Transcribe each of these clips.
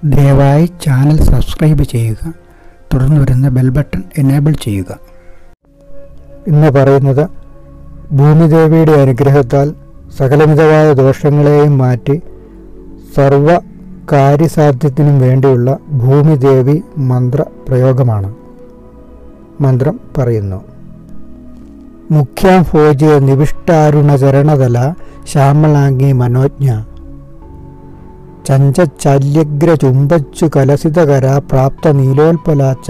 ദയവായി channel subscribe ചെയ്യുക തുടർന്ന് വരുന്ന ബെൽ ബട്ടൺ എനേബിൾ ചെയ്യുക ഇന്ന് പറയുന്നത് ഭൂമിദേവിയുടെ അനുഗ്രഹത്താൽ സകലമിതമായ ദോഷങ്ങളെയും മാറ്റി സർവ കാര്യസാധ്യത്തിനും വേണ്ടിയുള്ള ഭൂമിദേവി മന്ത്ര പ്രയോഗമാണ് മന്ത്രം പറയുന്നു മുഖ്യാം ഭോജ്യ നിവിഷ്ടാരുണചരണതല ശ്യാമളാംഗി മനോജ്ഞ ചഞ്ചചല്യഗ്ര ചുംബച്ചു കലസിതകര പ്രാപ്ത നീലോൽപലാച്ച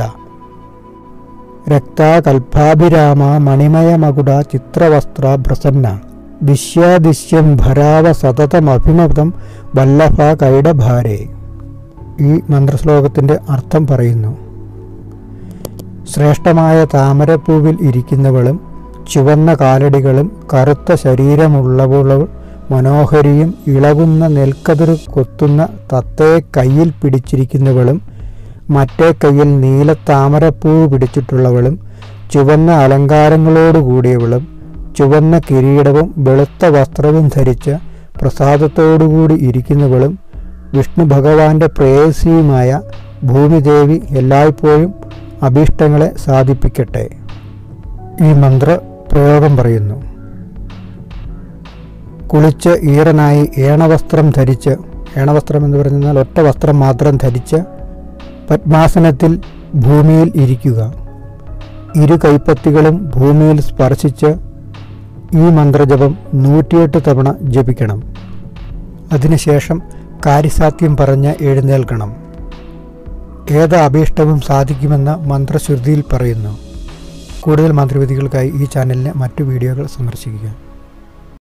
രക്താകൽപാഭിരാമ മണിമയമകുട ചിത്രവസ്ത്ര പ്രസന്ന ദിശ്യാദിശ്യം ഭരാവ സതതമഭിമതം വല്ലഭ കൈഡഭാരേ ഈ മന്ത്രശ്ലോകത്തിൻ്റെ അർത്ഥം പറയുന്നു ശ്രേഷ്ഠമായ താമരപ്പൂവിൽ ഇരിക്കുന്നവളും ചുവന്ന കാലടികളും കറുത്ത ശരീരമുള്ളവളും മനോഹരിയും ഇളകുന്ന നെൽക്കതിർ കൊത്തുന്ന തത്തയെ കയ്യിൽ പിടിച്ചിരിക്കുന്നവളും മറ്റേ കയ്യിൽ നീല താമരപ്പൂ പിടിച്ചിട്ടുള്ളവളും ചുവന്ന അലങ്കാരങ്ങളോടുകൂടിയവളും ചുവന്ന കിരീടവും വെളുത്ത വസ്ത്രവും ധരിച്ച് പ്രസാദത്തോടുകൂടി ഇരിക്കുന്നവളും വിഷ്ണു ഭഗവാന്റെ പ്രേയസിയുമായ ഭൂമിദേവി എല്ലായ്പ്പോഴും അഭീഷ്ടങ്ങളെ സാധിപ്പിക്കട്ടെ ഈ മന്ത്ര പ്രയോഗം പറയുന്നു കുളിച്ച് ഈറനായി ഏണവസ്ത്രം ധരിച്ച് ഏണവസ്ത്രം എന്ന് പറഞ്ഞാൽ ഒറ്റ വസ്ത്രം മാത്രം ധരിച്ച് പത്മാസനത്തിൽ ഭൂമിയിൽ ഇരിക്കുക ഇരു കൈപ്പത്തികളും ഭൂമിയിൽ സ്പർശിച്ച് ഈ മന്ത്രജപം നൂറ്റിയെട്ട് തവണ ജപിക്കണം അതിനുശേഷം കാര്യസാധ്യം പറഞ്ഞ് എഴുന്നേൽക്കണം ഏത് അഭീഷ്ടവും സാധിക്കുമെന്ന് മന്ത്രശ്രുതിയിൽ പറയുന്നു കൂടുതൽ മന്ത്രവിധികൾക്കായി ഈ ചാനലിലെ മറ്റു വീഡിയോകൾ സന്ദർശിക്കുക